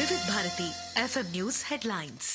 వివిధ Bharati FM news headlines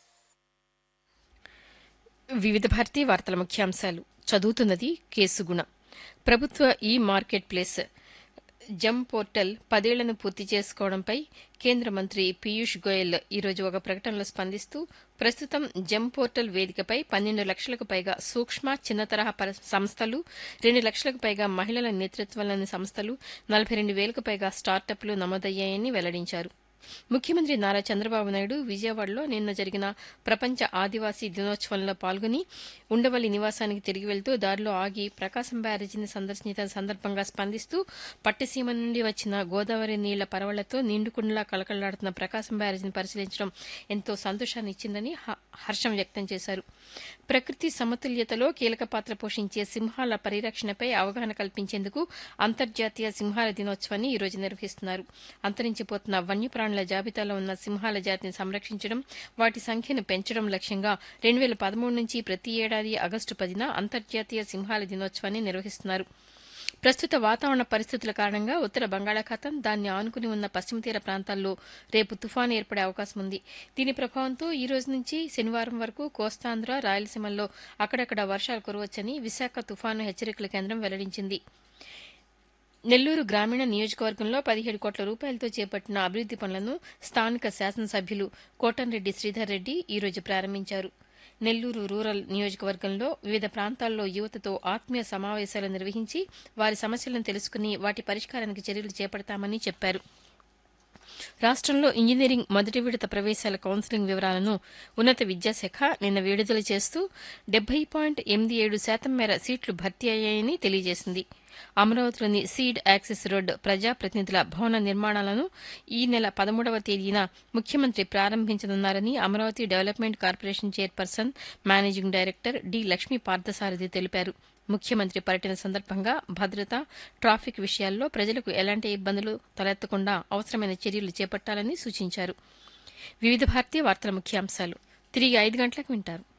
వివిధ భారతీ వార్తల ముఖ్యాంశాలు చదువుతున్నది కేసుగుణ ప్రభుత్వ ఈ మార్కెట్ ప్లేస్ జమ్ పోర్టల్ పదేళ్లను పూర్తి చేసుకోవడంపై కేంద్ర మంత్రి పీయూష్ గోయల్ ఈరోజు ఒక ప్రకటనలో స్పందిస్తూ ప్రస్తుతం జమ్ పోర్టల్ వేదికపై పన్నెండు లక్షలకు పైగా సూక్ష్మ చిన్న తరహా పర- సంస్థలు రెండు లక్షలకు పైగా మహిళల నేతృత్వంలోని సంస్థలు నలభై రెండు వేలకు పైగా స్టార్టప్లు నమోదయ్యాయని వెల్లడించారు ముఖ్యమంత్రి నారా చంద్రబాబు నాయుడు విజయవాడలో నిన్న జరిగిన ప్రపంచ ఆదివాసీ దినోత్సవంలో పాల్గొని ఉండవల్లి నివాసానికి తిరిగి వెళ్తూ దారిలో ఆగి ప్రకాశం బ్యారేజీని సందర్శించిన సందర్భంగా స్పందిస్తూ పట్టిసీమ నుండి వచ్చిన గోదావరి నీళ్ల పరవళ్లతో నిండుకుండలా కలకలాడుతున్న ప్రకాశం బ్యారేజీని పరిశీలించడం ఎంతో సంతోషాన్ని ఇచ్చిందని హ- హర్షం వ్యక్తం చేశారు ప్రకృతి సమతుల్యతలో కీలక పాత్ర పోషించే సింహాల పరిరక్షణపై అవగాహన కల్పించేందుకు అంతర్జాతీయ సింహాల దినోత్సవాన్ని ఈ రోజు నిర్వహిస్తున్నారు అంతరించిపోతున్న వన్యప్రాణుల జాబితాలో ఉన్న సింహాల జాతిని సంరక్షించడం వాటి సంఖ్యను పెంచడం లక్ష్యంగా రెండు వేల పదమూడు నుంచి ప్రతి ఏడాది ఆగస్టు పదిన అంతర్జాతీయ సింహాల దినోత్సవాన్ని నిర్వహిస్తున్నారు ప్రస్తుత వాతావరణ పరిస్థితుల కారణంగా ఉత్తర బంగాళాఖాతం దాన్ని ఆనుకుని ఉన్న పశ్చిమ తీర ప్రాంతాల్లో రేపు తుఫాను ఏర్పడే అవకాశం ఉంది దీని ప్రభావంతో ఈ రోజు నుంచి శనివారం వరకు కోస్తాంధ్ర రాయలసీమల్లో అక్కడక్కడ వర్షాలు కురవచ్చని విశాఖ తుఫాను హెచ్చరికల కేంద్రం వెల్లడించింది నెల్లూరు గ్రామీణ నియోజకవర్గంలో పదిహేడు కోట్ల రూపాయలతో చేపట్టిన అభివృద్ది పనులను స్థానిక శాసనసభ్యులు కోటంరెడ్డి శ్రీధర్ రెడ్డి ఈ రోజు ప్రారంభించారు నెల్లూరు రూరల్ నియోజకవర్గంలో వివిధ ప్రాంతాల్లో యువతతో ఆత్మీయ సమావేశాలు నిర్వహించి వారి సమస్యలను తెలుసుకుని వాటి పరిష్కారానికి చర్యలు చేపడతామని చెప్పారు రాష్ట్రంలో ఇంజనీరింగ్ మొదటి విడత ప్రవేశాల కౌన్సిలింగ్ వివరాలను ఉన్నత విద్యాశాఖ నిన్న విడుదల చేస్తూ డెబ్బై పాయింట్ ఎనిమిది ఏడు శాతం మేర సీట్లు భర్తీ అయ్యాయని తెలియజేసింది అమరావతిలోని సీడ్ యాక్సెస్ రోడ్ ప్రజాప్రతినిధుల భవన నిర్మాణాలను ఈ నెల పదమూడవ తేదీన ముఖ్యమంత్రి ప్రారంభించనున్నారని Amaravati development corporation chairperson managing director D Lakshmi Parthasarathi తెలిపారు ముఖ్యమంత్రి పర్యటన సందర్భంగా భద్రత ట్రాఫిక్ విషయాల్లో ప్రజలకు ఎలాంటి ఇబ్బందులు తలెత్తకుండా అవసరమైన చర్యలు చేపట్టాలని సూచించారు వివిధ భారతీయ వార్తల ముఖ్యాంశాలు తిరిగి ఐదు గంటలకు వింటారు